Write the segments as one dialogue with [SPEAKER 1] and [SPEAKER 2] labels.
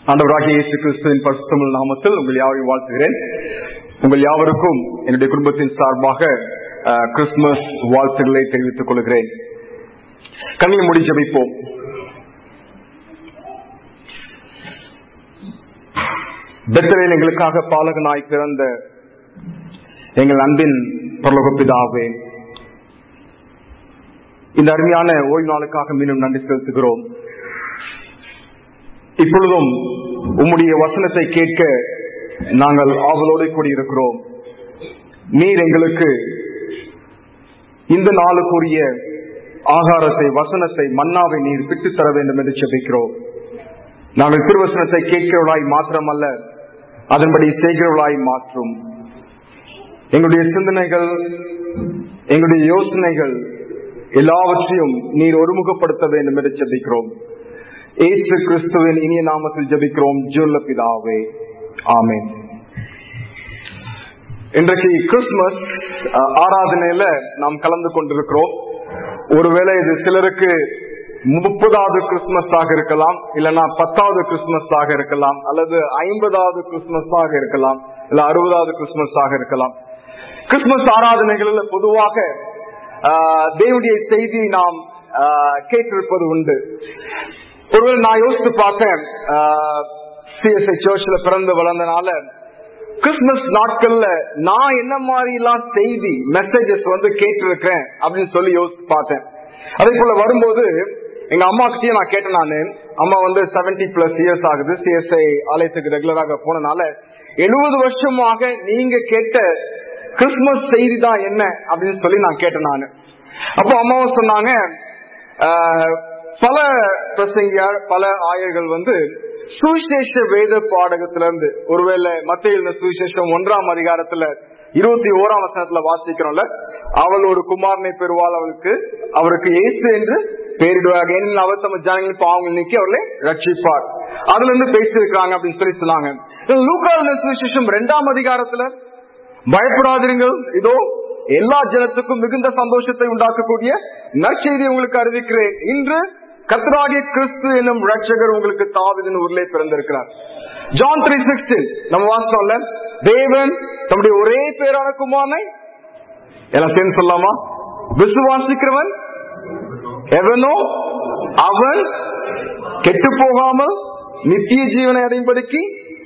[SPEAKER 1] ஆண்டவராகிய இயேசு கிறிஸ்துவின் பரிசுத்தமிழ் நாமத்தில் உங்கள் யாவரையும் வாழ்த்துகிறேன் உங்கள் யாவருக்கும் என்னுடைய குடும்பத்தின் சார்பாக அஹ், கிறிஸ்துமஸ் வாழ்த்துக்களை தெரிவித்துக் கொள்கிறேன் கண்ணியை முடி ஜெபிப்போம் பெத்தரையில் எங்களுக்காக பாலகனாய் பிறந்த எங்கள் அன்பின் பரலோக பிதாவே இந்த அருமையான ஓய்வு நாளுக்காக மீண்டும் நன்றி செலுத்துகிறோம் இப்பொழுதும் உம்முடைய வசனத்தை கேட்க நாங்கள் ஆவலோடு கூடியிருக்கிறோம் நீர் எங்களுக்கு இந்த நாளுக்குரிய ஆகாரத்தை வசனத்தை மன்னாவை நீர் விட்டு தர வேண்டும் என்று செபிக்கிறோம் நாங்கள் திருவசனத்தை கேட்கிறவர்களாய் மாத்திரமல்ல அதன்படி செய்கிறவர்களாய் மாற்றும் எங்களுடைய சிந்தனைகள் எங்களுடைய யோசனைகள் எல்லாவற்றையும் நீர் ஒருமுகப்படுத்த வேண்டும் என்று செபிக்கிறோம் ஏசு கிறிஸ்துவின் இனிய நாமத்தில் ஜபிக்கிறோம் ஜூல்ல பிதாவே ஆமென் இன்றைக்கு கிறிஸ்துமஸ் அஹ், ஆராதனையில நாம் கலந்து கொண்டிருக்கிறோம் ஒருவேளை இது சிலருக்கு முப்பதாவது கிறிஸ்துமஸ் ஆக இருக்கலாம் இல்லைன்னா பத்தாவது கிறிஸ்துமஸ் ஆக இருக்கலாம் அல்லது ஐம்பதாவது கிறிஸ்துமஸ் ஆக இருக்கலாம் இல்ல அறுபதாவது கிறிஸ்துமஸ் ஆக இருக்கலாம் கிறிஸ்துமஸ் ஆராதனைகளில் பொதுவாக ஆஹ், தேவனுடைய செய்தியை நாம் ஆஹ், கேட்டிருப்பது உண்டு ஒருவேளை நான் யோசித்து பார்த்தேன் சிஎஸ்ஐ சர்ச்ல பிறந்து வளர்ந்தனால கிறிஸ்துமஸ் நாட்கள்ல நான் என்ன மாதிரி எல்லாம் செய்தி மெசேஜஸ் வந்து கேட்டிருக்கிறேன் அப்படின்னு சொல்லி யோசித்து பார்த்தேன் அதே போல வரும்போது எங்க அம்மா கிட்டயும் நான் கேட்டேன் நானு அம்மா வந்து 70 பிளஸ் இயர்ஸ் ஆகுது சிஎஸ்ஐ ஆலயத்துக்கு ரெகுலராக போனனால எழுபது வருஷமாக நீங்க கேட்ட கிறிஸ்துமஸ் செய்தி தான் என்ன அப்படின்னு சொல்லி நான் கேட்டேன் நானு அப்போ அம்மாவும் சொன்னாங்க ஆஹ், பல பிரசங்கியார் பல ஆயர்கள் வந்து சுவிசேஷ வேத பாடகத்திலிருந்து ஒருவேளை மத்திய சுவிசேஷம் ஒன்றாம் அதிகாரத்துல இருபத்தி ஓராம் வசனத்துல வாசிக்கிறோம்ல அவள் ஒரு குமாரனை பெறுவாள் அவளுக்கு அவருக்கு இயேசு என்று பெயரிடுவாங்க ஏனெனில் அவர் தம ஜனங்களின் பாவங்கள் நீக்கி அவர்களை ரட்சிப்பார் அதுல இருந்து பேசியிருக்காங்க அப்படின்னு சொல்லி சொன்னாங்க லூக்காவின் சுவிசேஷம் இரண்டாம் அதிகாரத்துல பயப்படாதிருங்கள் இதோ எல்லா ஜனத்துக்கும் மிகுந்த சந்தோஷத்தை உண்டாக்கக்கூடிய நற்செய்தி உங்களுக்கு அறிவிக்கிறேன் இன்று கர்த்தராகிய கிறிஸ்து என்னும் ரட்சகர் உங்களுக்கு தாவிதின் ஊர்லே பிறந்திருக்கிறார் ஜான் த்ரீ சிக்ஸ்டீன் நம்ம வாசித்தோம்ல தேவன் தம்முடைய ஒரே பேரான குமாரனை எல்லாம் சேர்ந்து சொல்லலாமா விசுவாசிக்கிறவன் எவனோ அவன் கெட்டு போகாமல் நித்திய ஜீவனை அடையும்படிக்கு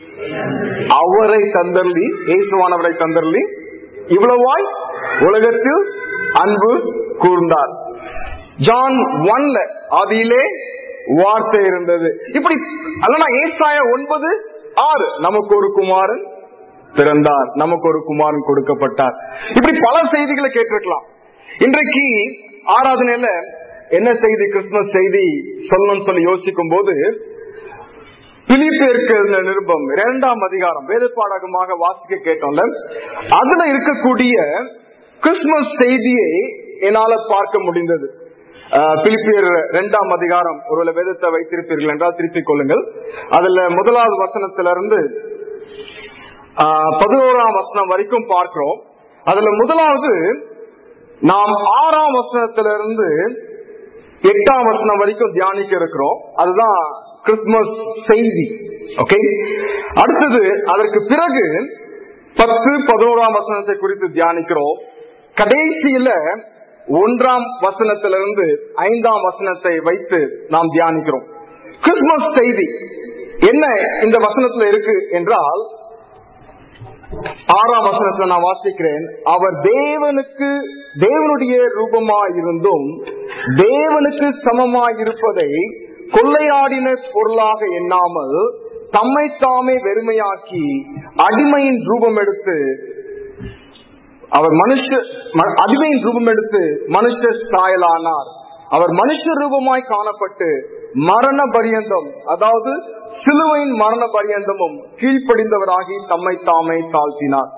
[SPEAKER 1] அவரை தந்தர்லி இயேசுவானவரை தந்தர்லி இவ்வளவாய் உலகத்தில் அன்பு கூர்ந்தார் ஜான் ஒன்ல ஆதியிலே வார்த்தை இருந்தது இப்படி அல்லனா ஏசாய ஒன்பது ஆறு நமக்கு ஒரு குமாரன் பிறந்தார் நமக்கு ஒரு குமாரன் கொடுக்கப்பட்டார் இப்படி பல செய்திகளை கேட்டிருக்கலாம் இன்றைக்கு ஆராதனையில என்ன செய்தி கிறிஸ்துமஸ் செய்தி சொல்லணும்னு சொல்லி யோசிக்கும் போது பிலிப்பியருக்கு எழுதின நிருபம் இரண்டாம் அதிகாரம் வேத பாடகமாக வாசிக்க கேட்டோம்ல அதுல இருக்கக்கூடிய கிறிஸ்துமஸ் செய்தியை என்னால பார்க்க முடிந்தது அஹ், பிலிப்பியர் இரண்டாம் அதிகாரம் ஒருவேளை வேதத்தை வைத்திருப்பீர்கள் என்றால் திருப்பிக் கொள்ளுங்கள் அதுல முதலாவது வசனத்திலிருந்து ஆஹ், பதினோராம் வசனம் வரைக்கும் பார்க்கிறோம் அதுல முதலாவது நாம் ஆறாம் வசனத்திலிருந்து எட்டாம் வசனம் வரைக்கும் தியானிக்க இருக்கிறோம் அதுதான் கிறிஸ்துமஸ் செய்தி ஓகே அடுத்தது அதற்கு பிறகு பத்து பதினோராம் வசனத்தை குறித்து தியானிக்கிறோம் கடைசியில ஒன்றாம் வசனத்திலிருந்து ஐந்தாம் வசனத்தை வைத்து நாம் தியானிக்கிறோம் கிறிஸ்துமஸ் செய்தி என்ன இந்த வசனத்துல இருக்கு என்றால் ஆறாம் வசனத்துல நான் வாசிக்கிறேன் அவர் தேவனுக்கு தேவனுடைய ரூபமாயிருந்தும் தேவனுக்கு சமமாயிருப்பதை கொள்ளையாடின பொருளாக எண்ணாமல் தம்மை தாமே வெறுமையாக்கி அடிமையின் ரூபம் எடுத்து அவர் மனுஷ ம- அடிமையின் ரூபம் எடுத்து மனுஷ சாயலானார் அவர் மனுஷ ரூபமாய் காணப்பட்டு மரண பரியந்தம் அதாவது சிலுவையின் மரண பரியந்தமும் கீழ்ப்படிந்தவராகி தம்மை தாமே தாழ்த்தினார்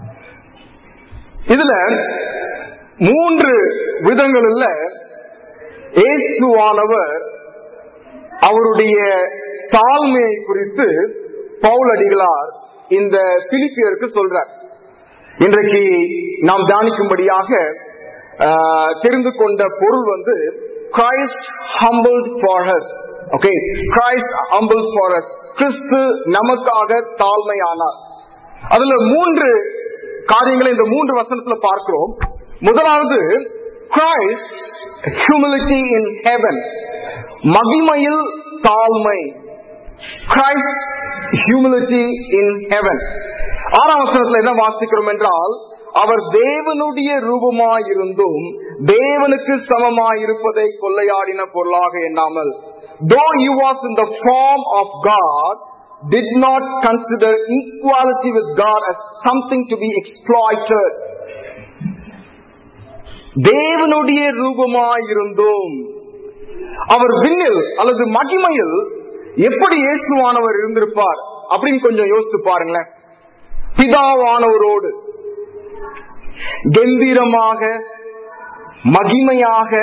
[SPEAKER 1] இதுல மூன்று விதங்களில் இயேசுவானவர் அவருடைய தாழ்மையை குறித்து பவுல் அடிகளார் இந்த பிலிப்பியருக்கு சொல்றார் இன்றைக்கு நாம் தியானிக்கும்படியாக ஆஹ், தெரிந்து கொண்ட பொருள் வந்து Christ humbled for us okay Christ humbled for us கிறிஸ்து நமக்காக தாழ்மையானார் அதுல மூன்று காரியங்களை இந்த மூன்று வசனத்துல பார்க்கிறோம் முதலாவது Christ humility in heaven மகிமையில் தாழ்மை Christ humility in heaven ஆறாம் வசனத்துல என்ன வாசிக்கிறோம் என்றால் அவர் தேவனுடைய ரூபமாயிருந்தும் தேவனுக்கு சமமாயிருப்பதை கொள்ளையாடின பொருளாக எண்ணாமல் though he was in the form of God did not consider equality with God as something to be exploited தேவனுடைய ரூபமாயிருந்தும் அவர் விண்ணில் அல்லது மகிமையில் எப்படி இயேசுவானவர் இருந்திருப்பார் அப்படின்னு கொஞ்சம் யோசித்து பாருங்களேன் பிதாவானவரோடு கம்பீரமாக மகிமையாக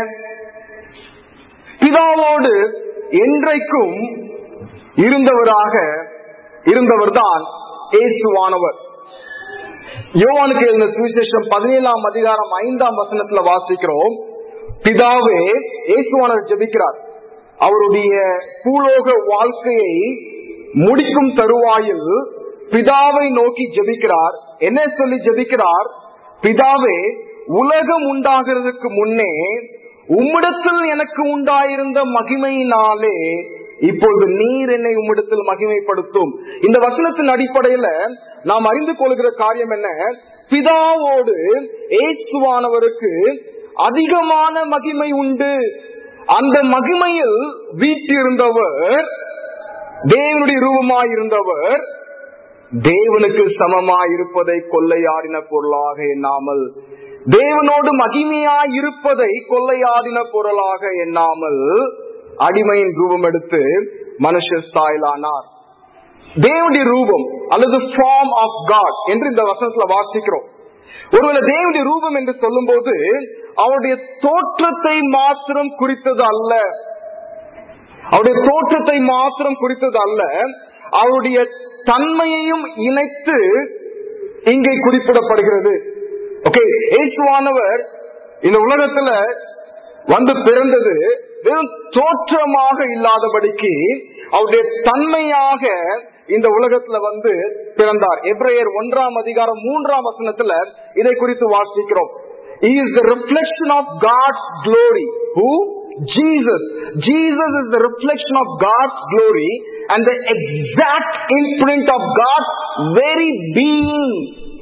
[SPEAKER 1] பிதாவோடு என்றைக்கும் இருந்தவராக இருந்தவர்தான் இயேசுவானவர் யோவானுக்கு எழுந்த சுவிசேஷம் பதினேழாம் அதிகாரம் ஐந்தாம் வசனத்துல வாசிக்கிறோம் பிதாவே இயேசுவானவர் ஜெபிக்கிறார் அவருடைய பூலோக வாழ்க்கையை முடிக்கும் தருவாயில் பிதாவை நோக்கி ஜெபிக்கிறார் என்ன சொல்லி ஜெபிக்கிறார் பிதாவே உலகம் உண்டாகிறதுக்கு முன்னே உம்மிடத்தில் எனக்கு உண்டாயிருந்த மகிமையினாலே இப்பொழுது நீர் என்னை உம்மிடத்தில் மகிமைப்படுத்தும் இந்த வசனத்தின் அடிப்படையில நாம் அறிந்து கொள்கிற காரியம் என்ன பிதாவோடு ஏசுவானவருக்கு அதிகமான மகிமை உண்டு அந்த மகிமையில் வீட்டிருந்தவர் தேவனுடைய ரூபமாயிருந்தவர் தேவனுக்கு சமமாயிருப்பதை கொள்ளையாடின பொருளாக எண்ணாமல் தேவனோடு மகிமையாய் இருப்பதை கொள்ளையாடின பொருளாக எண்ணாமல் அடிமையின் ரூபம் எடுத்து மனுஷ ஸ்தாயிலானார் தேவனுடைய ரூபம் அல்லது ஃபார்ம் ஆஃப் காட் என்று இந்த வசனத்துல வாசிக்கிறோம் ஒருவேளை தேவனுடைய ரூபம் என்று சொல்லும் போது அவருடைய தோற்றத்தை மாத்திரம் குறித்தது அல்ல அவருடைய தோற்றத்தை மாத்திரம் குறித்தது அல்ல அவருடைய தன்மையையும் இணைத்து இங்கே குறிப்பிடப்படுகிறது ஓகே ஏசுவானவர் இந்த உலகத்துல வந்து பிறந்தது வெறும் தோற்றமாக இல்லாதபடிக்கு அவருடைய தன்மையாக இந்த உலகத்துல வந்து பிறந்தார் எப்ரையர் ஒன்றாம் அதிகாரம் மூன்றாம் வசனத்துல இதை குறித்து வாசிக்கிறோம் He is the reflection of God's glory. Who? Jesus. Jesus is the reflection of God's glory and the exact imprint of God's very being.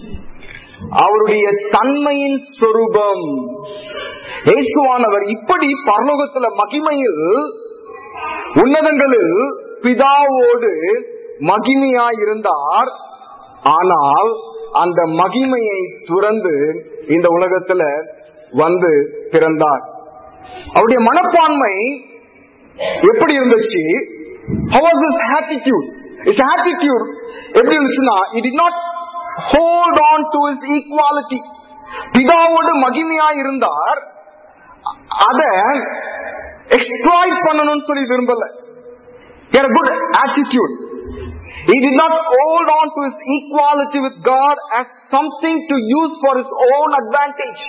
[SPEAKER 1] அவருடைய தன்மையின் சொரூபம் இயேசுவானவர் இப்படி பரலோகத்துல மகிமையில் உன்னதங்களில் பிதாவோடு மகிமையாயிருந்தார் ஆனால் அந்த மகிமையை துறந்து இந்த உலகத்துல வந்து பிறந்தார் அவருடைய மனப்பான்மை எப்படி இருந்துச்சு how was his attitude his attitude எப்படி இருந்துச்சுன்னா it did not hold on to his equality பிதாவோடு மகிமையா இருந்தார் அத எக்ஸ்ப்ளாய்ட் பண்ணணும்னு சொல்லி விரும்பல He had a good attitude. He did not hold on to his equality with God as something to use for his own advantage.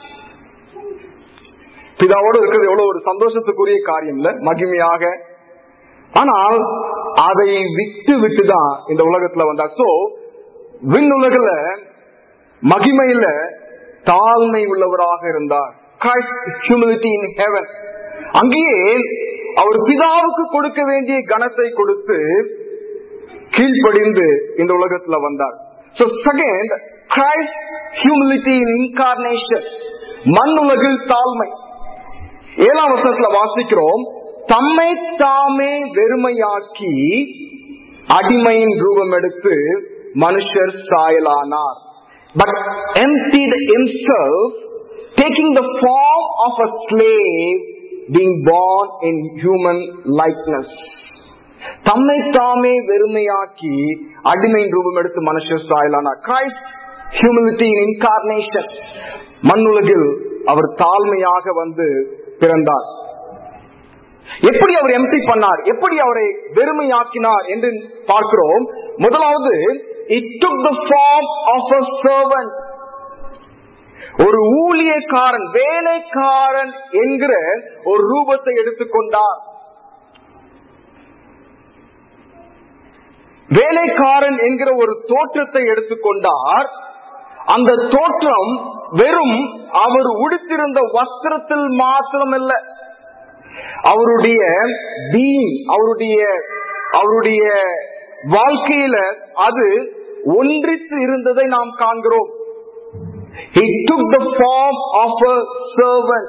[SPEAKER 1] பிதாவோடு இருக்கிறது எவ்வளவு ஒரு சந்தோஷத்துக்குரிய காரியம் இல்ல மகிமையாக ஆனால் அதை விட்டு விட்டு தான் இந்த உலகத்துல வந்தார் சோ விண்ணுலகில மகிமையில தாழ்மை உள்ளவராக இருந்தார் ஹியூமிலிட்டி இன் ஹெவன் அங்கேயே அவர் பிதாவுக்கு கொடுக்க வேண்டிய கனத்தை கொடுத்து கீழ்ப்படிந்து இந்த உலகத்துல வந்தார் So second, Christ humility in incarnation. மண் உலகில் தாழ்மை ஏழாம் வசனத்துல வாசிக்கிறோம் தம்மை தாமே வெறுமையாக்கி அடிமையின் ரூபம் எடுத்து மனுஷர் சாயலானார் but emptied himself taking the form of a slave being born in human likeness தம்மை தாமே வெறுமையாக்கி அடிமையின் ரூபம் எடுத்து மனுஷர் சாயலானார் கிரைஸ்ட் ஹியூமிலிட்டி இன்கார்னேஷன் மண்ணுலகில் அவர் தாழ்மையாக வந்து பிறந்தார் எப்படி அவர் எம்டி பண்ணார் எப்படி அவரை வெறுமையாக்கினார் என்று பார்க்கிறோம் முதலாவது it took the form of a servant ஒரு ஊழியக்காரன் வேலைக்காரன் என்கிற ஒரு ரூபத்தை எடுத்துக்கொண்டார் வேலைக்காரன் என்கிற ஒரு தோற்றத்தை எடுத்துக்கொண்டார் அந்த தோற்றம் வெறும் அவர் உடுத்திருந்த வஸ்திரத்தில் மாத்திரமல்ல அவருடைய பீங் அவருடைய அவருடைய வாழ்க்கையில அது ஒன்றித்து இருந்ததை நாம் காண்கிறோம் He took the form of a servant.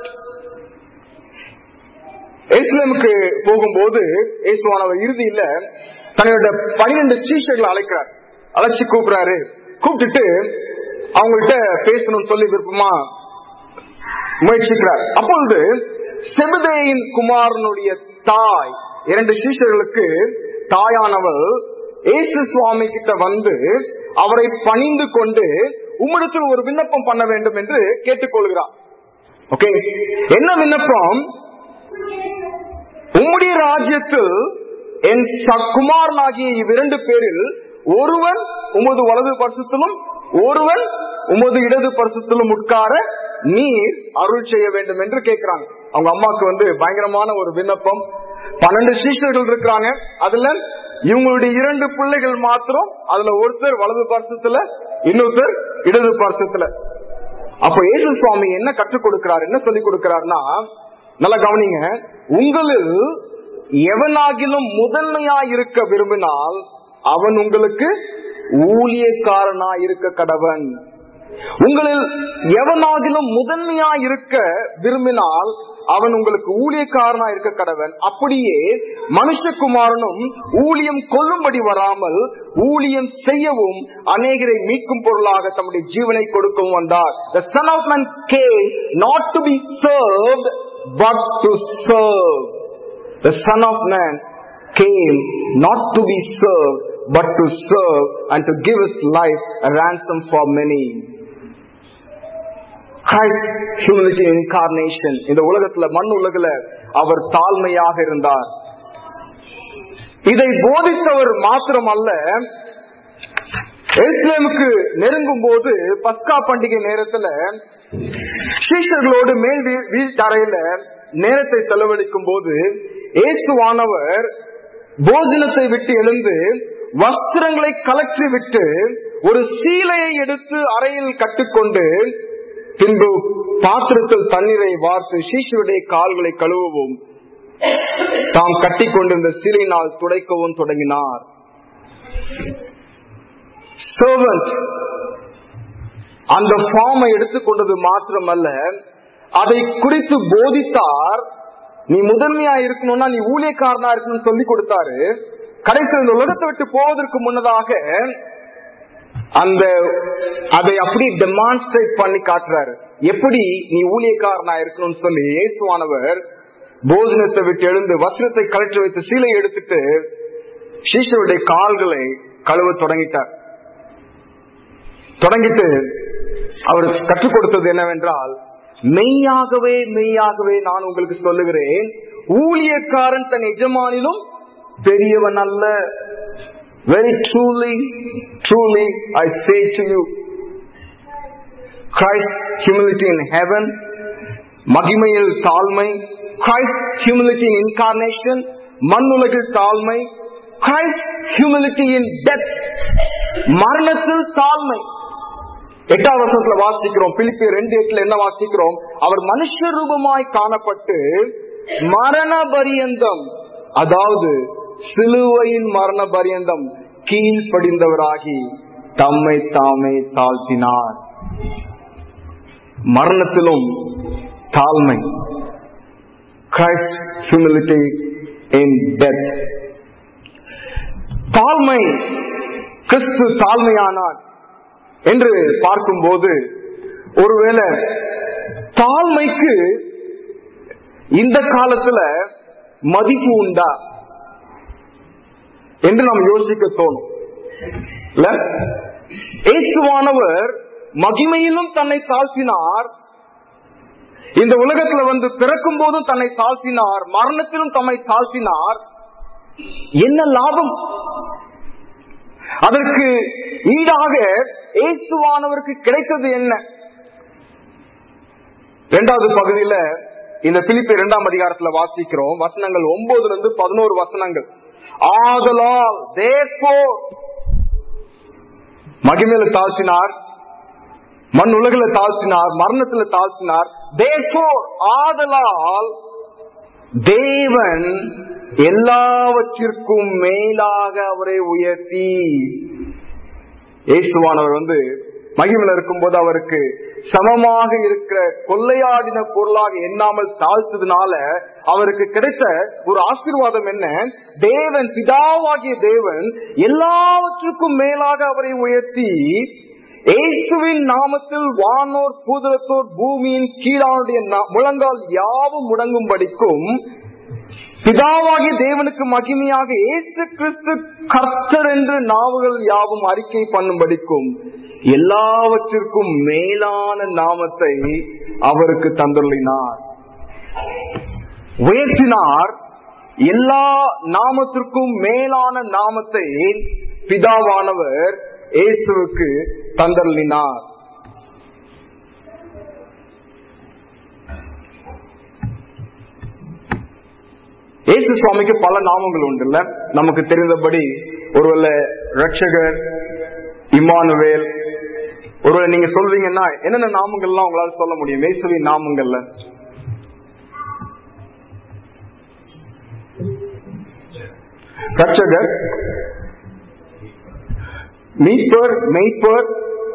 [SPEAKER 1] எருசலேமுக்கு போகும்போது இயேசுவானவர் இறுதியில தன்னுடைய பன்னிரண்டு சீஷர்களை அழைக்கிறார் அழைச்சி கூப்பிடுறாரு கூப்பிட்டுட்டு அவங்கள்ட்ட பேசணும்னு சொல்லி விருப்பமா முயற்சிக்கிறார் அப்பொழுது செபதேயின் குமாரனுடைய தாய் இரண்டு சீஷர்களுக்கு தாயானவள் ஏசு சுவாமி கிட்ட வந்து அவரை பணிந்து கொண்டு உம்மிடத்தில் ஒரு விண்ணப்பம் பண்ண வேண்டும் என்று கேட்டுக்கொள்கிறார் ஓகே என்ன விண்ணப்பம் உம்முடைய ராஜ்யத்தில் என் குமாரனாகிய இவ்விரண்டு பேரில் ஒருவன் உமது வலது பரிசத்திலும் ஒருவன் உமது இடது பரிசத்திலும் உட்கார நீர் அருள் செய்ய வேண்டும் என்று கேட்கிறாங்க அவங்க அம்மாக்கு வந்து பயங்கரமான ஒரு விண்ணப்பம் பன்னெண்டு சீஷர்கள் இருக்கிறாங்க அதுல இவங்களுடைய இரண்டு பிள்ளைகள் மாத்திரம் அதுல ஒருத்தர் வலது பரிசத்துல இன்னொருத்தர் இடது பரிசத்துல அப்ப ஏசு சுவாமி என்ன கற்றுக் கொடுக்கிறார் என்ன சொல்லி கொடுக்கிறார்னா நல்லா கவனிங்க உங்களில் எவனாகிலும் முதன்மையா இருக்க விரும்பினால் அவன் உங்களுக்கு ஊழியக்காரனா இருக்க கடவன் உங்களில் எவனாகிலும் முதன்மையா இருக்க விரும்பினால் அவன் உங்களுக்கு ஊழியக்காரனா இருக்க கடவன் அப்படியே மனுஷகுமாரனும் ஊழியம் கொல்லும்படி வராமல் ஊழியம் செய்யவும் அநேகரை மீட்கும் பொருளாக தம்முடைய ஜீவனை கொடுக்கவும் வந்தார் The son of man came not to be served but to serve. The son of man came not to be served but to serve and to give his life a ransom for many. Christ humility incarnation இந்த உலகத்துல மண் உலகில அவர் தாழ்மையாக இருந்தார் இதை போதித்தவர் மாத்திரமல்ல எருசலேமுக்கு நெருங்கும் போது பஸ்கா பண்டிகை நேரத்துல சீஷர்களோடு மேல் வீ- வீட்டறையில நேரத்தை செலவழிக்கும் போது இயேசுவானவர் போஜனத்தை விட்டு எழுந்து வஸ்திரங்களை கலற்றி விட்டு ஒரு சீலையை எடுத்து அறையில் கட்டுக்கொண்டு பின்பு பாத்திரத்தில் தண்ணீரை வார்த்து சீஷருடைய கால்களை கழுவவும் தாம் கட்டிக்கொண்டிருந்த சீலையினால் துடைக்கவும் தொடங்கினார் servant அந்த ஃபார்மை எடுத்துக்கொண்டது மாத்திரமல்ல அதை குறித்து போதித்தார் நீ முதன்மையா இருக்கணும்னா நீ ஊழியக்காரனா இருக்கணும்னு சொல்லி கொடுத்தாரு கடைசியில் இந்த உலகத்தை விட்டு போவதற்கு முன்னதாக அந்த அதை அப்படி டெமான்ஸ்ட்ரேட் பண்ணி காட்டுறாரு எப்படி நீ ஊழியக்காரனா இருக்கணும்னு சொல்லி இயேசுவானவர் போஜனத்தை விட்டு எழுந்து வஸ்திரத்தை கழற்றி வைத்து சீலை எடுத்துட்டு சீஷருடைய கால்களை கழுவ தொடங்கிட்டார் தொடங்கிட்டு அவர் கற்றுக் கொடுத்தது என்னவென்றால் மெய்யாகவே மெய்யாகவே நான் உங்களுக்கு சொல்லுகிறேன் ஊழியக்காரன் தன் எஜமானிலும் பெரியவன் அல்ல very truly truly I say to you Christ humility in heaven மகிமையில் தாழ்மை கிரைஸ்ட் ஹியூமிலிட்டி இன் இன்கார்னேஷன் மண்ணுலகில் தாழ்மை கிரைஸ்ட் ஹியூமிலிட்டி இன் டெத் மரணத்தில் தாழ்மை எட்டாவது வருஷத்துல வாசிக்கிறோம் பிலிப்பி ரெண்டு எட்டுல என்ன வாசிக்கிறோம் அவர் மனுஷ ரூபமாய் காணப்பட்டு மரண பரியந்தம் அதாவது சிலுவையின் மரண பரியந்தம் கீழ்ப்படிந்தவராகி தம்மை தாமே தாழ்த்தினார் மரணத்திலும் தாழ்மை கிரைஸ்ட் ஹியூமிலிட்டி இன் டெத் தாழ்மை கிறிஸ்து தாழ்மையானார் என்று பார்க்கும்போது ஒருவேளை தாழ்மைக்கு இந்த காலத்துல மதிப்பு உண்டா என்று நாம் யோசிக்க தோணும் இல்ல இயேசுவானவர் மகிமையிலும் தன்னை தாழ்த்தினார் இந்த உலகத்துல வந்து பிறக்கும் போதும் தன்னை தாழ்த்தினார் மரணத்திலும் தம்மை தாழ்த்தினார் என்ன லாபம் அதற்கு ஈடாக இயேசுவானவருக்கு கிடைத்தது என்ன இரண்டாவது பகுதியில இந்த பிலிப்பு இரண்டாம் அதிகாரத்துல வாசிக்கிறோம் வசனங்கள் ஒன்பதுல இருந்து பதினோரு வசனங்கள் ஆதலால் therefore மகிமையில தாழ்த்தினார் மண் உலகில தாழ்த்தினார் மரணத்துல தாழ்த்தினார் therefore ஆதலால் தேவன் எல்லாவற்றிற்கும் மேலாக அவரை உயர்த்தி இயேசுவானவர் வந்து மகிமையில இருக்கும்போது அவருக்கு சமமாக இருக்கிற கொள்ளையாடின பொருளாக எண்ணாமல் தாழ்த்ததுனால அவருக்கு கிடைத்த ஒரு ஆசீர்வாதம் என்ன தேவன் பிதாவாகிய தேவன் எல்லாவற்றுக்கும் மேலாக அவரை உயர்த்தி இயேசுவின் நாமத்தில் வானோர் பூதலத்தோர் பூமியின் கீழானுடைய நா- முழங்கால் யாவும் முடங்கும்படிக்கும் பிதாவாகிய தேவனுக்கு மகிமையாக இயேசு கிறிஸ்து கர்த்தர் என்று நாவுகள் யாவும் அறிக்கை பண்ணும்படிக்கும் எல்லாவற்றிற்கும் மேலான நாமத்தை அவருக்கு தந்துள்ளினார் உயர்த்தினார் எல்லா நாமத்திற்கும் மேலான நாமத்தை பிதாவானவர் இயேசுவுக்கு தந்தள்ளினார் இயேசு சுவாமிக்கு பல நாமங்கள் உண்டுல்ல நமக்கு தெரிந்தபடி ஒருவேளை ரட்சகர் இமானுவேல் ஒருவேளை நீங்க சொல்றீங்கன்னா என்னென்ன நாமங்கள்லாம் உங்களால சொல்ல முடியும் இயேசுவின் நாமங்கள்ல ரட்சகர் மீட்பர் மெய்ப்பர்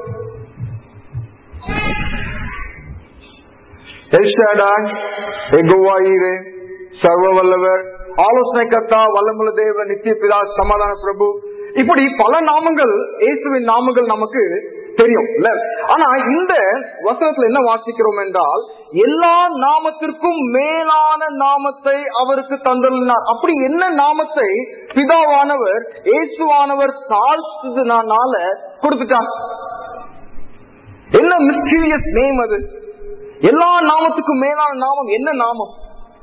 [SPEAKER 1] எல்ஷாடாய் எகோவாயிரே சர்வ வல்லவர் ஆலோசனை கர்த்தா வல்லமுள்ள தேவன் நித்திய பிதா சமாதான பிரபு இப்படி பல நாமங்கள் இயேசுவின் நாமங்கள் நமக்கு தெரியும் இல்ல ஆனா இந்த வசனத்துல என்ன வாசிக்கிறோம் என்றால் எல்லா நாமத்திற்கும் மேலான நாமத்தை அவருக்கு தந்துள்ளார் அப்படி என்ன நாமத்தை பிதாவானவர் இயேசுவானவர் தாழ்த்ததுனால கொடுத்துட்டார் என்ன மிஸ்டீரியஸ் நேம் அது எல்லா நாமத்துக்கும் மேலான நாமம் என்ன நாமம்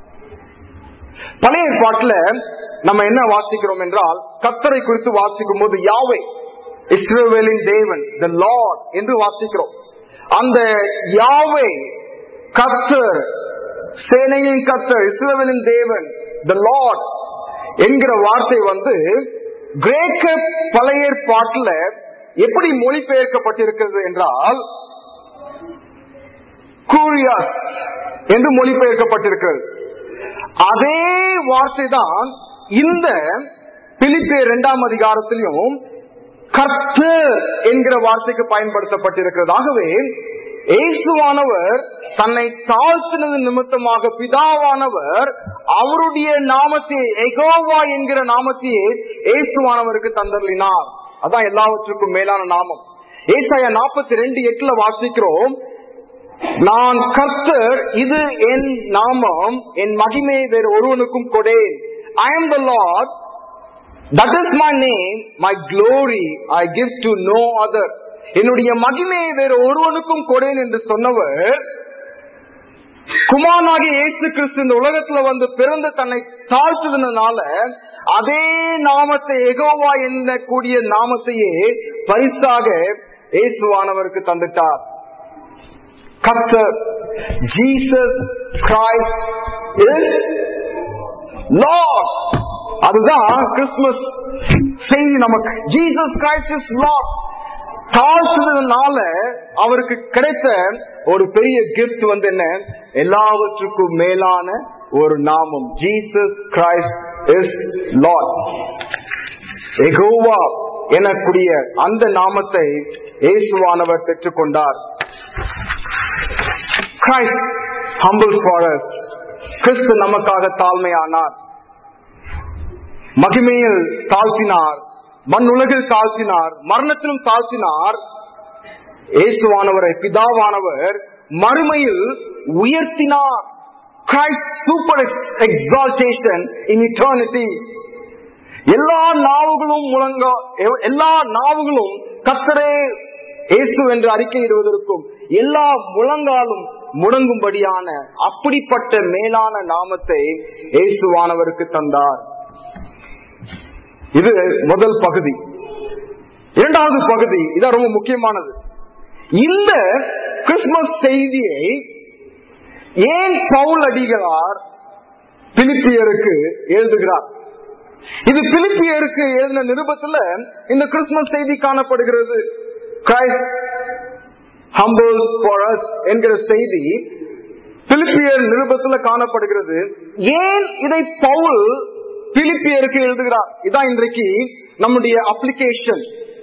[SPEAKER 1] பழைய பாட்டுல நம்ம என்ன வாசிக்கிறோம் என்றால் கத்தரை குறித்து வாசிக்கும் போது யாவை இஸ்ரவேலின் தேவன் த லார்ட் என்று வாசிக்கிறோம் அந்த யாவை கத்தர் சேனையின் கத்தர் இஸ்ரவேலின் தேவன் த லார்ட் என்கிற வார்த்தை வந்து கிரேக்க பழைய பாட்டுல எப்படி மொழிபெயர்க்கப்பட்டிருக்கிறது என்றால் கூரியாஸ் என்று மொழிபெயர்க்கப்பட்டிருக்கிறது அதே வார்த்தை தான் இந்த பிலிப்பே இரண்டாம் அதிகாரத்திலும் கர்த்தர் என்கிற வார்த்தைக்கு பயன்படுத்தப்பட்டிருக்கிறது ஆகவே இயேசுவானவர் தன்னை தாழ்த்தினது நிமித்தமாக பிதாவானவர் அவருடைய நாமத்தை எகோவா என்கிற நாமத்தையே இயேசுவானவருக்கு தந்தர்லினார் அதான் எல்லாவற்றுக்கும் மேலான நாமம் ஏசாயா நாற்பத்தி ரெண்டு எட்டுல வாசிக்கிறோம் நான் கர்த்தர் இது என் நாமம் என் மகிமை வேறு ஒருவனுக்கும் கொடேன் ஐ am the Lord that is my name my glory I give to no other என்னுடைய மகிமையை வேறு ஒருவனுக்கும் கொடேன் என்று சொன்னவர் குமாரனாகிய இயேசு கிறிஸ்து இந்த உலகத்துல வந்து பிறந்து தன்னை தாழ்த்துதனால அதே நாமத்தை எகோவா என்னக்கூடிய நாமத்தையே பரிசாக இயேசுவானவருக்கு தந்துட்டார் கர்த்தர் ஜீசஸ் கிரைஸ்ட் இஸ் லார்ட் அதுதான் கிறிஸ்துமஸ் செய்தி நமக்கு ஜீசஸ் கிரைஸ்ட் இஸ் லார்ட் தாழ்த்துறதுனால அவருக்கு கிடைத்த ஒரு பெரிய கிஃப்ட் வந்து என்ன எல்லாவற்றுக்கும் மேலான ஒரு நாமம் Jesus Christ is Lord Jehovah எனக்கூடிய அந்த நாமத்தை இயேசுவானவர் பெற்றுக்கொண்டார் கிரைஸ்ட் ஹம்பிள் ஃபார் கிறிஸ்து நமக்காக தாழ்மையானார் மகிமையில் தாழ்த்தினார் மண் உலகில் தாழ்த்தினார் மரணத்திலும் தாழ்த்தினார் இயேசுவானவரை பிதாவானவர் மறுமையில் உயர்த்தினார் சூப்பர் எக்ஸால்டேஷன் இன் இட்டர்னிட்டி எல்லா நாவுகளும் முழங்க எல்லா நாவுகளும் கத்தரே இயேசு என்று அறிக்கையிடுவதற்கும் எல்லா முழங்காலும் முடங்கும்படியான அப்படிப்பட்ட மேலான நாமத்தை இயேசுவானவருக்கு தந்தார் இது முதல் பகுதி இரண்டாவது பகுதி இதான் ரொம்ப முக்கியமானது இந்த கிறிஸ்துமஸ் செய்தியை ஏன் பவுல் அடிகளார் பிலிப்பியருக்கு எழுதுகிறார் இது பிலிப்பியருக்கு எழுதின நிருபத்துல இந்த கிறிஸ்துமஸ் செய்தி காணப்படுகிறது கிரைஸ்ட் humble for us என்கிற செய்தி பிலிப்பியர் நிருபத்துல காணப்படுகிறது ஏன் இதை பவுல் பிலிப்பியருக்கு எழுதுகிறார் இதான் இன்றைக்கு நம்முடைய அப்ளிகேஷன்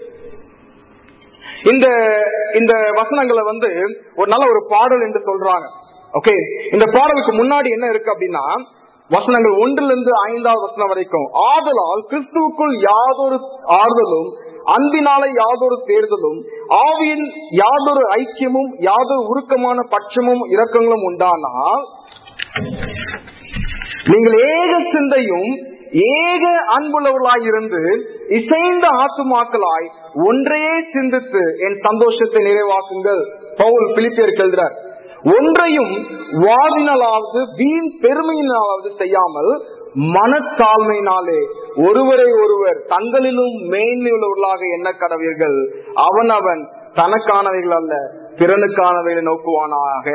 [SPEAKER 1] இந்த இந்த வசனங்களை வந்து ஒரு நல்ல ஒரு பாடல் என்று சொல்றாங்க ஓகே இந்த பாடலுக்கு முன்னாடி என்ன இருக்கு அப்படின்னா வசனங்கள் ஒன்றுல இருந்து ஐந்தாவது வசனம் வரைக்கும் ஆதலால் கிறிஸ்துவுக்குள் யாதொரு ஆறுதலும் அன்பினாலே யாதொரு தேர்தலும் ஆவியின் யாதொரு ஐக்கியமும் யாதொரு உருக்கமான பட்சமும் இரக்கங்களும் உண்டானால் நீங்கள் ஏக சிந்தையும் ஏக அன்புள்ளவர்களாயிருந்து இசைந்த ஆத்துமாக்களாய் ஒன்றையே சிந்தித்து என் சந்தோஷத்தை நிறைவாக்குங்கள் பவுல் பிலிப்பியருக்கு எழுதுறார் ஒன்றையும் வாதினாலாவது வீண் பெருமையினாலாவது செய்யாமல் மனத்தாழ்மையினாலே ஒருவரை ஒருவர் தங்களிலும் மேன்மை உள்ளவர்களாக எண்ண கடவீர்கள் அவன் அவன் தனக்கானவைகள் அல்ல பிறனுக்கானவைகளை நோக்குவானாக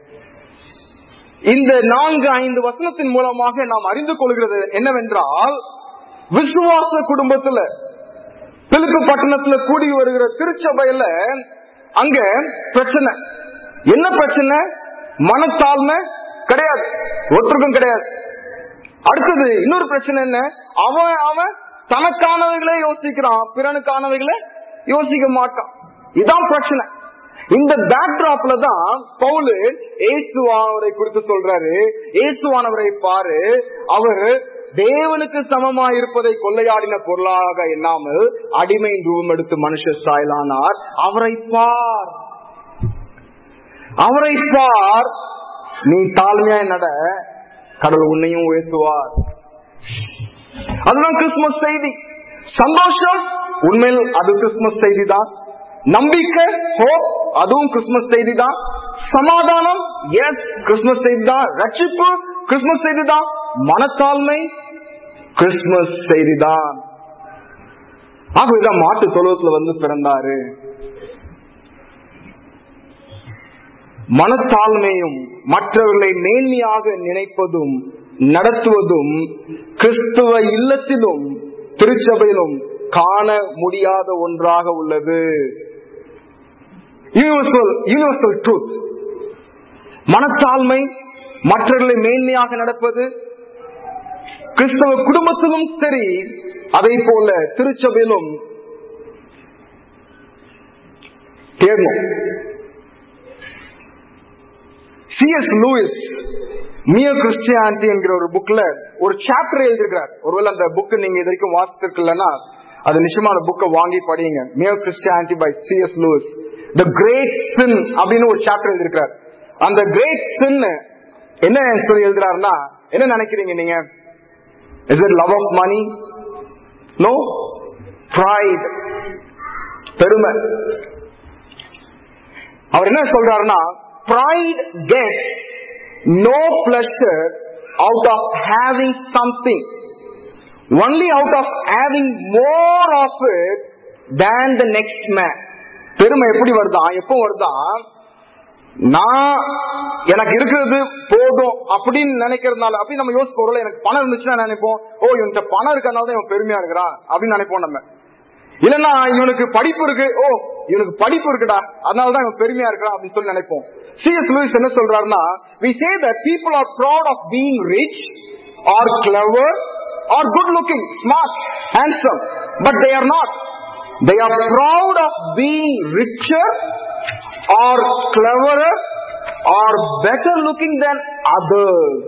[SPEAKER 1] இந்த நான்கு ஐந்து வசனத்தின் மூலமாக நாம் அறிந்து கொள்கிறது என்னவென்றால் விசுவாச குடும்பத்துல பிலிப்பு பட்டணத்துல கூடி வருகிற திருச்சபையில அங்க பிரச்சனை என்ன பிரச்சனை மனத்தாழ்மை கிடையாது ஒருத்தருக்கும் கிடையாது அடுத்தது இன்னொரு பிரச்சனை என்ன அவன் அவன் தனக்கானவைகளே யோசிக்கிறான் பிறனுக்கானவைகளை யோசிக்க மாட்டான் இதான் பிரச்சனை இந்த பேக்டிராப்ல தான் பவுலு ஏசுவானவரை குறித்து சொல்றாரு ஏசுவானவரை பாரு அவர் தேவனுக்கு சமமா இருப்பதை கொள்ளையாடின பொருளாக எண்ணாமல் அடிமை ரூபம் எடுத்து மனுஷ சாயலானார் அவரை பார் அவரை பார் நீ தாழ்மையா நட கடவுள் உன்னையும் உயர்த்துவார் அதுதான் கிறிஸ்துமஸ் செய்தி சந்தோஷம் உண்மையில் அது கிறிஸ்துமஸ் செய்தி தான் நம்பிக்கை ஹோப் அதுவும் கிறிஸ்துமஸ் செய்தி தான் சமாதானம் எஸ் கிறிஸ்துமஸ் செய்தி தான் ரட்சிப்பு கிறிஸ்துமஸ் செய்தி தான் மனத்தாழ்மை கிறிஸ்துமஸ் செய்தி தான் ஆகவேதான் மாட்டு தொழுவத்துல வந்து பிறந்தாரு மனத்தாழ்மையும் மற்றவர்களை மேன்மையாக நினைப்பதும் நடத்துவதும் கிறிஸ்துவ இல்லத்திலும் திருச்சபையிலும் காண முடியாத ஒன்றாக உள்ளது யூனிவர்சல் யூனிவர்சல் ட்ரூத் மனத்தாழ்மை மற்றவர்களை மேன்மையாக நடப்பது கிறிஸ்தவ குடும்பத்திலும் சரி அதே போல திருச்சபையிலும் தேர்ணும் சிஎஸ் லூயிஸ் மியோ கிறிஸ்டியானிட்டி என்கிற ஒரு புக்ல ஒரு சாப்டர் எழுதிருக்கிறார் ஒருவேளை அந்த புக் நீங்க இது வரைக்கும் வாசித்திருக்கலன்னா அது நிச்சயமான புக்கை வாங்கி படிங்க mere Christianity by CS Lewis the great sin அப்படின்னு ஒரு சாப்டர் எழுதிருக்கிறார் அந்த கிரேட் சின் என்ன சொல்லி எழுதுறாருன்னா என்ன நினைக்கிறீங்க நீங்க is it love of money no pride பெருமை அவர் என்ன சொல்றாருன்னா pride gets no pleasure out of having something only out of having more of it than the next man பெருமை எப்படி வருதா எப்போ வருதா நான் எனக்கு இருக்கிறது போதும் அப்படின்னு நினைக்கிறதுனால அப்படி நம்ம யோசிப்போம் எனக்கு பணம் இருந்துச்சுன்னா நினைப்போம் ஓ இவன்கிட்ட பணம் இருக்கிறனால தான் இவன் பெருமையா இருக்கிறான் அப்படின்னு நினைப்போம் நம்ம இல்லன்னா இவனுக்கு படிப்பு இருக்கு ஓ இவனுக்கு படிப்பு இருக்குடா அதனாலதான் இவன் பெருமையா இருக்கிறான் அப்படின்னு சொல்லி நினைப்போம் சிஎஸ் லூயிஸ் என்ன சொல்றாருன்னா we say that people are proud of being rich or clever or good looking smart handsome but they are not they are proud of being richer or cleverer or better looking than others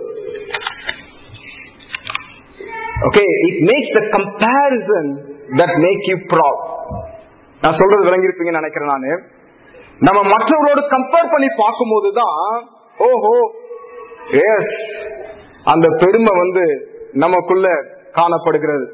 [SPEAKER 1] okay it makes the comparison that make you proud நான் சொல்றது விளங்கியிருப்பீங்கன்னு நினைக்கிறேன் நானு நம்ம மற்றவரோடு compare பண்ணி பார்க்கும் போதுதான் ஓஹோ S அந்த பெருமை வந்து நமக்குள்ள காணப்படுகிறது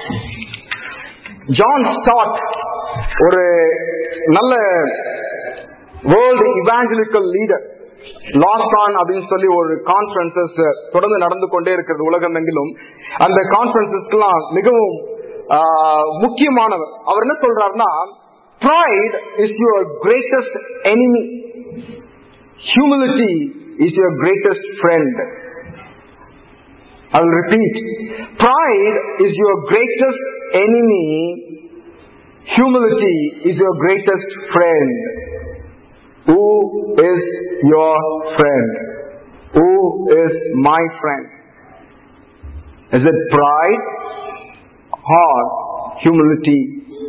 [SPEAKER 1] ஜான் ஸ்டாட் ஒரு நல்ல வேர்ல்டு இவாஞ்சலிக்கல் லீடர் லாஸ்டான் அப்படின்னு சொல்லி ஒரு கான்பரன்சஸ் தொடர்ந்து நடந்து கொண்டே இருக்கிறது உலகம் எங்கிலும் அந்த கான்பரன்சஸ்க்கெல்லாம் மிகவும் முக்கியமானவர் அவர் என்ன சொல்றாருன்னா pride is your greatest enemy humility is your greatest friend I will repeat. Pride is your greatest enemy. Humility is your greatest friend. Who is your friend? Who is my friend? Is it pride or humility?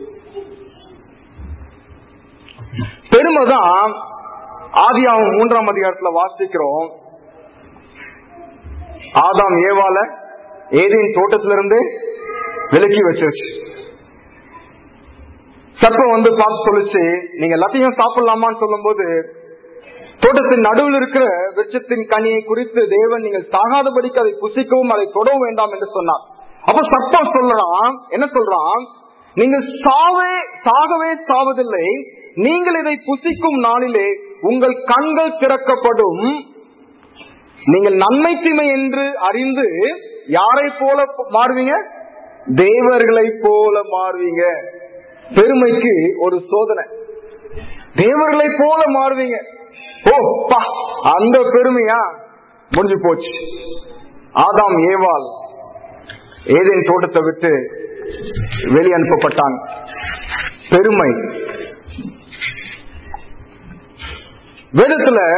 [SPEAKER 1] பெருமைதான் ஆதியாவும் மூன்றாம் அதிகாரத்துல வாசிக்கிறோம் ஆதாம் ஏவால Eden தோட்டத்திலிருந்து விலக்கி வச்சிருச்சு சர்ப்பம் வந்து பார்த்து சொல்லுச்சு நீங்க எல்லாத்தையும் சாப்பிடலாமான்னு சொல்லும்போது தோட்டத்தின் நடுவில் இருக்கிற விருட்சத்தின் கனியை குறித்து தேவன் நீங்கள் சாகாதபடிக்கு அதை புசிக்கவும் அதை தொடவும் வேண்டாம் என்று சொன்னார் அப்ப சர்ப்பம் சொல்றான் என்ன சொல்றான் நீங்கள் சாவே சாகவே சாவதில்லை நீங்கள் இதை புசிக்கும் நாளிலே உங்கள் கண்கள் திறக்கப்படும் நீங்கள் நன்மை தீமை என்று அறிந்து யாரை போல மாறுவீங்க தேவர்களை போல மாறுவீங்க பெருமைக்கு ஒரு சோதனை தேவர்களை போல மாறுவீங்க ஓ பா அந்த பெருமையா முடிஞ்சு போச்சு ஆதாம் ஏவாள் ஏதேன் தோட்டத்தை விட்டு வெளியே அனுப்பப்பட்டாங்க பெருமை வேதத்துல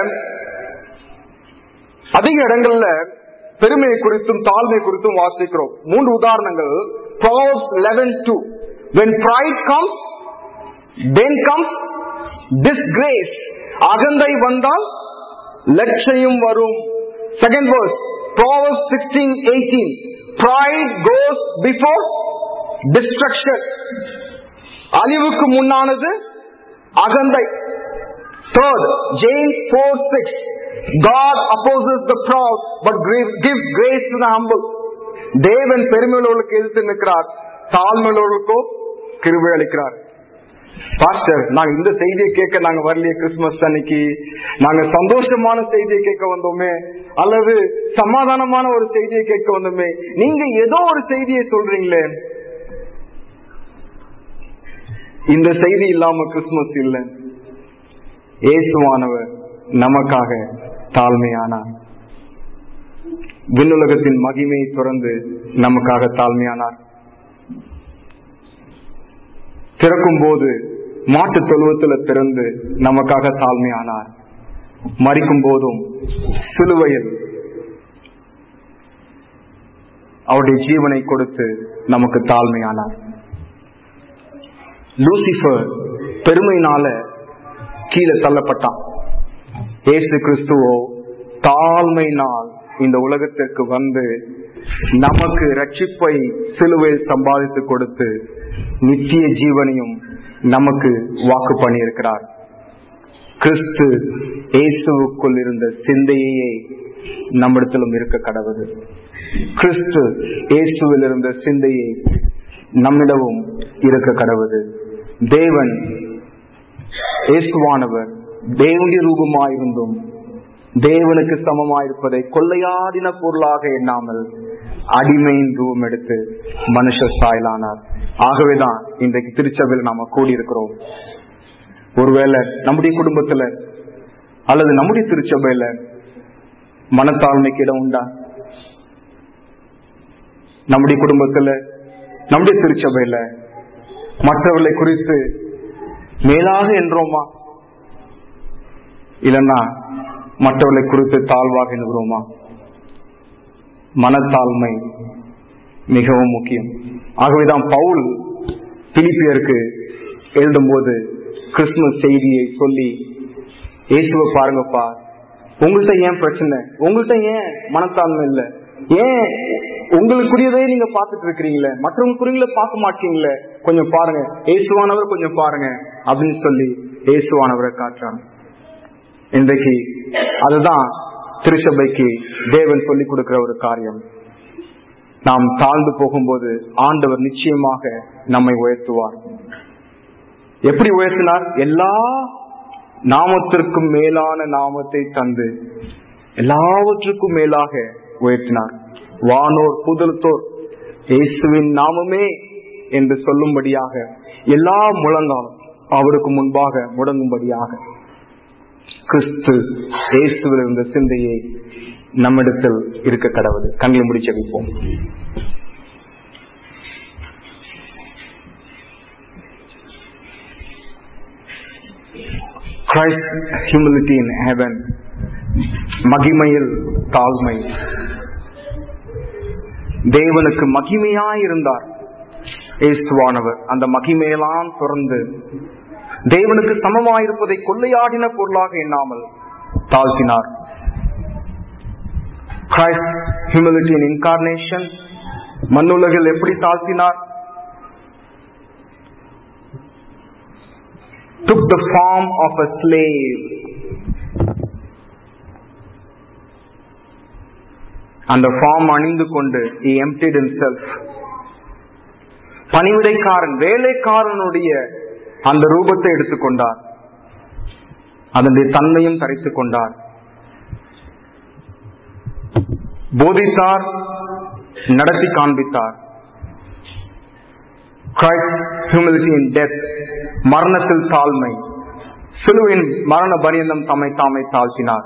[SPEAKER 1] அதிக இடங்கள்ல பெருமையை குறித்தும் தாழ்மை குறித்தும் வாசிக்கிறோம் மூன்று உதாரணங்கள் Proverbs 11:2 when pride comes then comes disgrace அகந்தை வந்தால் லட்சையும் வரும் second verse Proverbs 16:18 pride goes before destruction அழிவுக்கு முன்னானது அகந்தை Third, James 4 6. God opposes the proud, but gives grace to the humble. தேவன் பெருமையுள்ளவர்களுக்கு எதிர்த்து நிற்கிறார் தாழ்மையுள்ளவர்களுக்கோ கிருபை அளிக்கிறார் பாஸ்டர் நாங்க இந்த செய்தியை கேட்க நாங்க வரலையே கிறிஸ்துமஸ் அன்னைக்கு நாங்க சந்தோஷமான செய்தியை கேட்க வந்தோமே அல்லது சமாதானமான ஒரு செய்தியை கேட்க வந்தோமே நீங்க ஏதோ ஒரு செய்தியை சொல்றீங்களே இந்த செய்தி இல்லாம கிறிஸ்துமஸ் இல்லை இயேசுவானவர் நமக்காக தாழ்மையானார் விண்ணுலகத்தின் மகிமையை தொடர்ந்து நமக்காக தாழ்மையானார் திறக்கும் போது மாட்டு தொழுவத்துல திறந்து நமக்காக தாழ்மையானார் மறிக்கும் போதும் சிலுவையில் அவருடைய ஜீவனை கொடுத்து நமக்கு தாழ்மையானார் லூசிபர் பெருமையினால கீழே தள்ளப்பட்டான் ஏசு கிறிஸ்துவோ தாழ்மையினால் இந்த உலகத்திற்கு வந்து நமக்கு ரட்சிப்பை சிலுவையில் சம்பாதித்து கொடுத்து நித்திய ஜீவனையும் நமக்கு வாக்கு பண்ணியிருக்கிறார் கிறிஸ்து இயேசுவுக்குள் இருந்த சிந்தையே நம்மிடத்திலும் இருக்க கடவுது கிறிஸ்து இயேசுவில் இருந்த சிந்தையை நம்மிடமும் இருக்க கடவுது தேவன் இயேசுவானவர் தேவனுடைய ரூபமாயிருந்தும் தேவனுக்கு சமமாயிருப்பதை கொள்ளையாடின பொருளாக எண்ணாமல் அடிமையின் ரூபம் எடுத்து மனுஷ சாயலானார் ஆகவேதான் இன்றைக்கு திருச்சபையில் நாம கூடியிருக்கிறோம் ஒருவேளை நம்முடைய குடும்பத்துல அல்லது நம்முடைய திருச்சபையில மனத்தாழ்மைக்கு இடம் உண்டா நம்முடைய குடும்பத்துல நம்முடைய திருச்சபையில மற்றவர்களை குறித்து மேலாக என்றோமா இல்லைன்னா மற்றவர்களை குறித்து தாழ்வாக என்கிறோமா மனத்தாழ்மை மிகவும் முக்கியம் ஆகவேதான் பவுல் பிலிப்பியருக்கு எழுதும்போது கிறிஸ்துமஸ் செய்தியை சொல்லி இயேசுவை பாருங்கப்பா உங்கள்கிட்ட ஏன் பிரச்சனை உங்கள்கிட்ட ஏன் மனத்தாழ்மை இல்லை ஏன் உங்களுக்குரியதே நீங்க பார்த்துட்டு இருக்கிறீங்களே மற்றவங்களுக்குரியங்கள பார்க்க மாட்டீங்களே கொஞ்சம் பாருங்க இயேசுவானவர் கொஞ்சம் பாருங்க அப்படின்னு சொல்லி இயேசுவானவரை காட்டுறாங்க இன்றைக்கு அதுதான் திருச்சபைக்கு தேவன் சொல்லிக் கொடுக்கிற ஒரு காரியம் நாம் தாழ்ந்து போகும்போது ஆண்டவர் நிச்சயமாக நம்மை உயர்த்துவார் எப்படி உயர்த்தினார் எல்லா நாமத்திற்கும் மேலான நாமத்தை தந்து எல்லாவற்றுக்கும் மேலாக உயர்த்தினார் வானோர் புதலத்தோர் இயேசுவின் நாமமே என்று சொல்லும்படியாக எல்லா முழங்காலும் அவருக்கு முன்பாக முடங்கும்படியாக கிறிஸ்து இயேசுவில் இருந்த சிந்தையை நம்மிடத்தில் இருக்க கடவுது கண்களை முடிச்சு வைப்போம் Christ humility in heaven மகிமையில் தாழ்மை தேவனுக்கு மகிமையாயிருந்தார் இயேசுவானவர் அந்த மகிமையெல்லாம் தொடர்ந்து தேவனுக்கு சமமாயிருப்பதை கொள்ளையாடின பொருளாக எண்ணாமல் தாழ்த்தினார் கிரைஸ்ட் ஹியூமிலிட்டி இன் இன்கார்னேஷன் மண்ணுலகில் எப்படி தாழ்த்தினார் took the form of a slave அந்த ஃபார்ம் அணிந்து கொண்டு he emptied himself பணிவிடைக்காரன் வேலைக்காரனுடைய அந்த ரூபத்தை எடுத்துக்கொண்டார் அதனுடைய தன்மையும் தரித்துக் கொண்டார் போதித்தார் நடத்தி காண்பித்தார் கிரைஸ்ட் ஹியூமிலிட்டி இன் டெத் மரணத்தில் தாழ்மை சிலுவின் மரண பரியந்தம் தம்மை தாமை தாழ்த்தினார்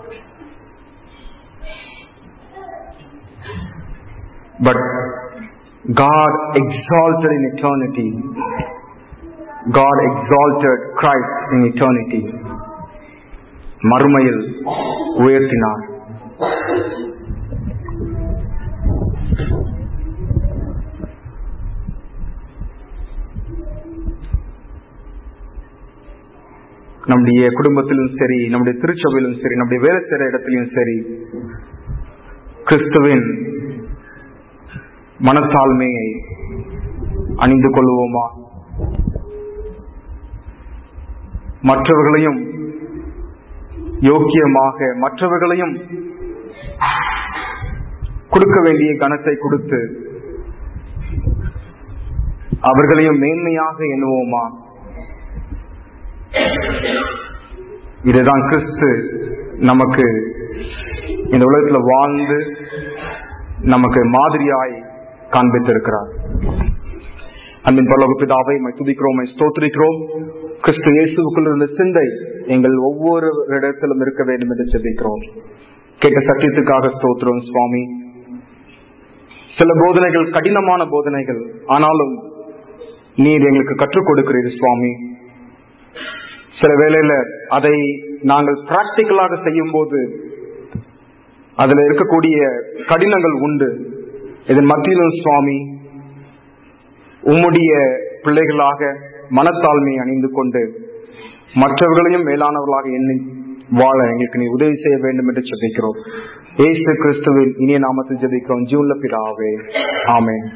[SPEAKER 1] but God exalted in eternity. God exalted Christ in eternity. மறுமையில் உயர்த்தினார் நம்முடைய குடும்பத்திலும் சரி நம்முடைய திருச்சபையிலும் சரி நம்முடைய வேலை செய்கிற இடத்திலும் சரி கிறிஸ்துவின் மனத்தாழ்மையை அணிந்து கொள்வோமா மற்றவர்களையும் யோக்கியமாக மற்றவர்களையும் கொடுக்க வேண்டிய கனத்தை கொடுத்து அவர்களையும் மேன்மையாக எண்ணுவோமா இதுதான் கிறிஸ்து நமக்கு இந்த உலகத்துல வாழ்ந்து நமக்கு மாதிரியாய் காண்பித்திருக்கிறார் அன்பின் பரலோக பிதாவை மை துதிக்கிறோம் மை ஸ்தோத்திரிக்கிறோம் கிறிஸ்து இயேசுக்குள் இருந்த சிந்தை எங்கள் ஒவ்வொரு இடத்திலும் இருக்க வேண்டும் என்று செபிக்கிறோம் கேட்ட சத்தியத்துக்காக ஸ்தோத்திரம் சுவாமி சில போதனைகள் கடினமான போதனைகள் ஆனாலும் நீர் எங்களுக்கு கற்றுக் கொடுக்கிறீர் சுவாமி சில வேளையில அதை நாங்கள் பிராக்டிக்கலாக செய்யும் போது அதுல இருக்கக்கூடிய கடினங்கள் உண்டு இதன் மத்தியிலும் சுவாமி உம்முடைய பிள்ளைகளாக மனத்தாழ்மையை அணிந்து கொண்டு மற்றவர்களையும் மேலானவர்களாக எண்ணி வாழ எங்களுக்கு நீ உதவி செய்ய வேண்டும் என்று ஜெபிக்கிறோம் ஏசு கிறிஸ்துவின் இனிய நாமத்தில் ஜெபிக்கிறோம் ஜூன்ல பிராவே ஆமே